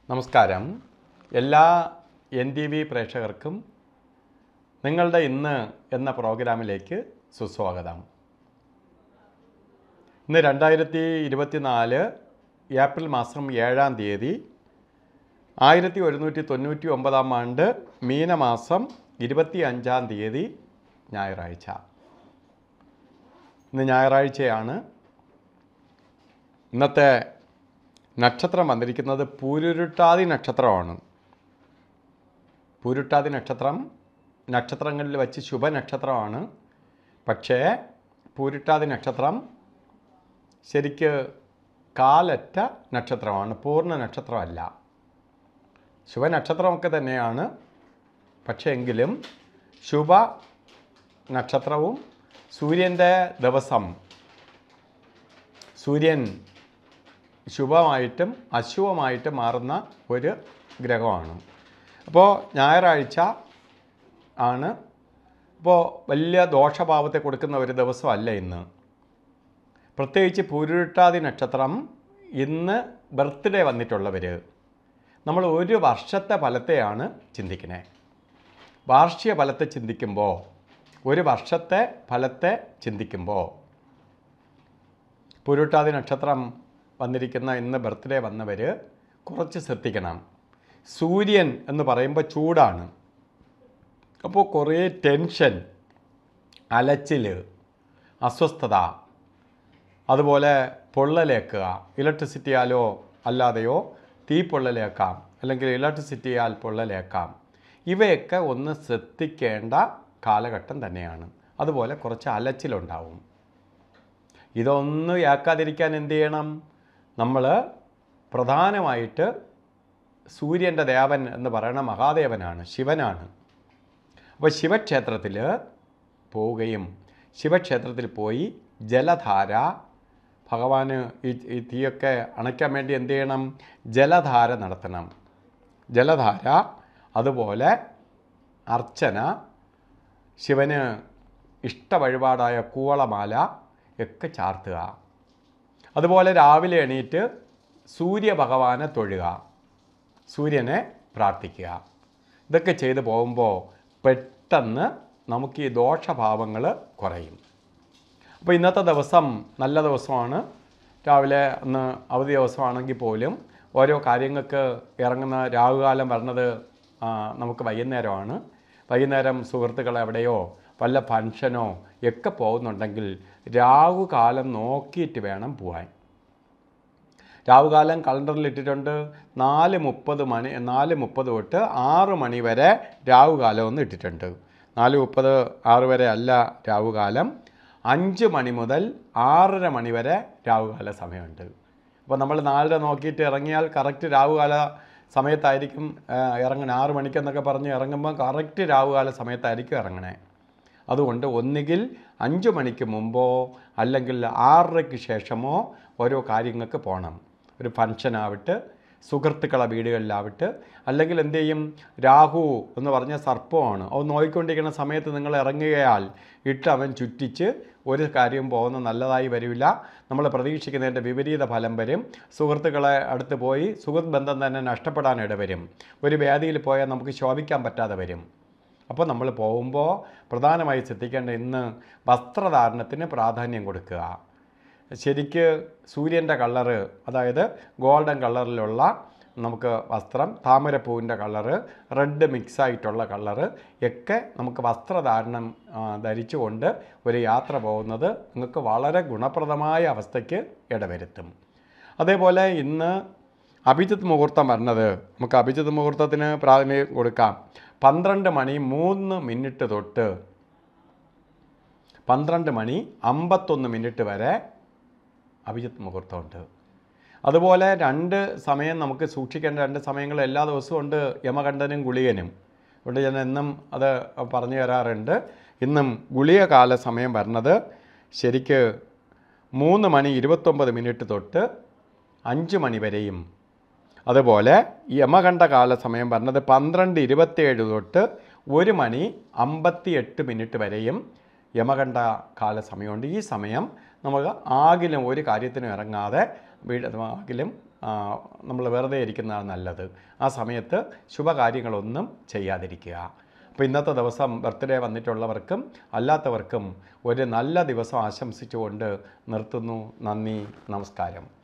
നമസ്കാരം എല്ലാ N T V പ്രേക്ഷകർക്കും നിങ്ങളുടെ ഇന്ന് എന്ന പ്രോഗ്രാമിലേക്ക് സുസ്വാഗതം ഇന്ന് രണ്ടായിരത്തി ഇരുപത്തിനാല് ഏപ്രിൽ മാസം ഏഴാം തീയതി ആയിരത്തി ഒരുന്നൂറ്റി തൊണ്ണൂറ്റി ഒമ്പതാം ആണ്ട് മീനമാസം ഇരുപത്തി അഞ്ചാം തീയതി ഞായറാഴ്ച ഇന്ന് ഞായറാഴ്ചയാണ് ഇന്നത്തെ നക്ഷത്രം വന്നിരിക്കുന്നത് പൂരുരുട്ടാതി നക്ഷത്രമാണ് പൂരുട്ടാതി നക്ഷത്രം നക്ഷത്രങ്ങളിൽ വെച്ച് ശുഭനക്ഷത്രമാണ് പക്ഷേ പൂരുട്ടാതി നക്ഷത്രം ശരിക്ക് കാലറ്റ നക്ഷത്രമാണ് പൂർണ്ണ നക്ഷത്രമല്ല ശുഭനക്ഷത്രമൊക്കെ തന്നെയാണ് പക്ഷേ എങ്കിലും ശുഭ നക്ഷത്രവും സൂര്യൻ്റെ ദിവസം സൂര്യൻ ശുഭമായിട്ടും അശുഭമായിട്ടും മാറുന്ന ഒരു ഗ്രഹമാണ് അപ്പോൾ ഞായറാഴ്ച ആണ് ഇപ്പോൾ വലിയ ദോഷഭാവത്തെ കൊടുക്കുന്ന ഒരു ദിവസമല്ല ഇന്ന് പ്രത്യേകിച്ച് പൂരുരുട്ടാതി നക്ഷത്രം ഇന്ന് ബർത്ത്ഡേ വന്നിട്ടുള്ളവർ നമ്മൾ ഒരു വർഷത്തെ ഫലത്തെയാണ് ചിന്തിക്കണേ വാർഷിക ഫലത്തെ ചിന്തിക്കുമ്പോൾ ഒരു വർഷത്തെ ഫലത്തെ ചിന്തിക്കുമ്പോൾ പൂരുട്ടാതി നക്ഷത്രം വന്നിരിക്കുന്ന ഇന്ന് ബർത്ത്ഡേ വന്നവർ കുറച്ച് ശ്രദ്ധിക്കണം സൂര്യൻ എന്ന് പറയുമ്പോൾ ചൂടാണ് അപ്പോൾ കുറേ ടെൻഷൻ അലച്ചിൽ അസ്വസ്ഥത അതുപോലെ പൊള്ളലേക്കുക ഇലക്ട്രിസിറ്റിയാലോ അല്ലാതെയോ തീ പൊള്ളലേക്കാം അല്ലെങ്കിൽ ഇലക്ട്രിസിറ്റിയാൽ പൊള്ളലേക്കാം ഇവയൊക്കെ ഒന്ന് ശ്രദ്ധിക്കേണ്ട കാലഘട്ടം തന്നെയാണ് അതുപോലെ കുറച്ച് അലച്ചിലുണ്ടാവും ഇതൊന്നും ഏക്കാതിരിക്കാൻ എന്ത് ചെയ്യണം നമ്മൾ പ്രധാനമായിട്ട് സൂര്യൻ്റെ ദേവൻ എന്ന് പറയുന്ന മഹാദേവനാണ് ശിവനാണ് അപ്പോൾ ശിവക്ഷേത്രത്തിൽ പോവുകയും ശിവക്ഷേത്രത്തിൽ പോയി ജലധാര ഭഗവാന് ഈ ഈ തീയൊക്കെ അണയ്ക്കാൻ വേണ്ടി എന്ത് ചെയ്യണം ജലധാര നടത്തണം ജലധാര അതുപോലെ അർച്ചന ശിവന് ഇഷ്ട വഴിപാടായ കൂവളമാല ഒക്കെ ചാർത്തുക അതുപോലെ രാവിലെ എണീറ്റ് സൂര്യഭഗവാനെ തൊഴുക സൂര്യനെ പ്രാർത്ഥിക്കുക ഇതൊക്കെ ചെയ്തു പോകുമ്പോൾ പെട്ടെന്ന് നമുക്ക് ഈ ദോഷഭാവങ്ങൾ കുറയും അപ്പോൾ ഇന്നത്തെ ദിവസം നല്ല ദിവസമാണ് രാവിലെ അന്ന് അവധി ദിവസമാണെങ്കിൽ പോലും ഓരോ കാര്യങ്ങൾക്ക് ഇറങ്ങുന്ന രാഹുകാലം വരണത് ആ, നമുക്ക് വൈകുന്നേരമാണ് വൈകുന്നേരം സുഹൃത്തുക്കൾ എവിടെയോ വല്ല ഫങ്ഷനോ ഒക്കെ പോകുന്നുണ്ടെങ്കിൽ രാഹുകാലം നോക്കിയിട്ട് വേണം പോവാൻ രാവുകാലം കലണ്ടറിൽ ഇട്ടിട്ടുണ്ട് നാല് മുപ്പത് മണി നാല് മുപ്പത് തൊട്ട് ആറ് മണി വരെ രാവുകാലം ഒന്ന് ഇട്ടിട്ടുണ്ട് നാല് മുപ്പത് ആറ് വരെ അല്ല രാവുകാലം അഞ്ച് മണി മുതൽ ആറര മണി വരെ രാവുകാല സമയമുണ്ട് അപ്പോൾ നമ്മൾ നാലര നോക്കിയിട്ട് ഇറങ്ങിയാൽ കറക്റ്റ് രാവുകാല സമയത്തായിരിക്കും ആ, ഇറങ്ങണേ ആറ് മണിക്കെന്നൊക്കെ പറഞ്ഞ് ഇറങ്ങുമ്പോൾ കറക്റ്റ് രാവുകാല സമയത്തായിരിക്കും ഇറങ്ങണേ അതുകൊണ്ട് ഒന്നുകിൽ അഞ്ച് മണിക്ക് മുമ്പോ അല്ലെങ്കിൽ ആറരയ്ക്ക് ശേഷമോ ഓരോ കാര്യങ്ങൾക്ക് പോകണം ഒരു ഫങ്ഷനാവട്ടെ സുഹൃത്തുക്കളെ വീടുകളിലാവട്ടെ അല്ലെങ്കിൽ എന്ത് ചെയ്യും രാഹു എന്ന് പറഞ്ഞ സർപ്പമാണ് അത് നോയിക്കൊണ്ടിരിക്കുന്ന സമയത്ത് നിങ്ങൾ ഇറങ്ങുകയാൽ ഇട്ട് അവൻ ചുറ്റിച്ച് ഒരു കാര്യം പോകുന്ന നല്ലതായി വരില്ല നമ്മൾ പ്രതീക്ഷിക്കുന്നതിൻ്റെ വിപരീത ഫലം വരും സുഹൃത്തുക്കളെ അടുത്ത് പോയി സുഹൃത്ത് ബന്ധം തന്നെ നഷ്ടപ്പെടാൻ ഇടവരും ഒരു വ്യാധിയിൽ പോയാൽ നമുക്ക് ശോഭിക്കാൻ പറ്റാതെ വരും അപ്പോൾ നമ്മൾ പോകുമ്പോൾ പ്രധാനമായി ശ്രദ്ധിക്കേണ്ട ഇന്ന് വസ്ത്രധാരണത്തിന് പ്രാധാന്യം കൊടുക്കുക ശരിക്ക് സൂര്യൻ്റെ കളറ് അതായത് ഗോൾഡൻ കളറിലുള്ള നമുക്ക് വസ്ത്രം താമരപ്പൂവിൻ്റെ കളറ് റെഡ് മിക്സ് ആയിട്ടുള്ള കളറ് ഒക്കെ നമുക്ക് വസ്ത്രധാരണം ആ, ധരിച്ചുകൊണ്ട് ഒരു യാത്ര പോകുന്നത് നിങ്ങൾക്ക് വളരെ ഗുണപ്രദമായ അവസ്ഥയ്ക്ക് ഇടവരുത്തും അതേപോലെ ഇന്ന് അഭിജിത്ത് മുഹൂർത്തം വരുന്നത് നമുക്ക് അഭിജിത്ത് മുഹൂർത്തത്തിന് പ്രാധാന്യം കൊടുക്കാം പന്ത്രണ്ട് മണി മൂന്ന് മിനിറ്റ് തൊട്ട് പന്ത്രണ്ട് മണി അമ്പത്തൊന്ന് മിനിറ്റ് വരെ അഭിജിത്ത് മുഹൂർത്തമുണ്ട് അതുപോലെ രണ്ട് സമയം നമുക്ക് സൂക്ഷിക്കേണ്ട രണ്ട് സമയങ്ങൾ എല്ലാ ദിവസവും ഉണ്ട് യമകണ്ഠനും ഗുളികനും അതുകൊണ്ട് ഞാൻ എന്നും അത് പറഞ്ഞു തരാറുണ്ട് ഇന്നും ഗുളിക കാല സമയം വരുന്നത് ശരിക്ക് മൂന്ന് മണി ഇരുപത്തൊമ്പത് മിനിറ്റ് തൊട്ട് അഞ്ച് മണി വരെയും അതുപോലെ യമകണ്ഠ കാല സമയം പറഞ്ഞത് പന്ത്രണ്ട് ഇരുപത്തേഴ് തൊട്ട് ഒരു മണി അമ്പത്തി എട്ട് മിനിറ്റ് വരെയും യമകണ്ഠ കാല സമയമുണ്ട് ഈ സമയം നമുക്ക് ആകിലും ഒരു കാര്യത്തിനും ഇറങ്ങാതെ വീട് ആകിലും നമ്മൾ വെറുതെ ഇരിക്കുന്നതാണ് നല്ലത് ആ സമയത്ത് ശുഭകാര്യങ്ങളൊന്നും ചെയ്യാതിരിക്കുക അപ്പോൾ ഇന്നത്തെ ദിവസം ബർത്ത്ഡേ വന്നിട്ടുള്ളവർക്കും അല്ലാത്തവർക്കും ഒരു നല്ല ദിവസം ആശംസിച്ചുകൊണ്ട് നിർത്തുന്നു നന്ദി നമസ്കാരം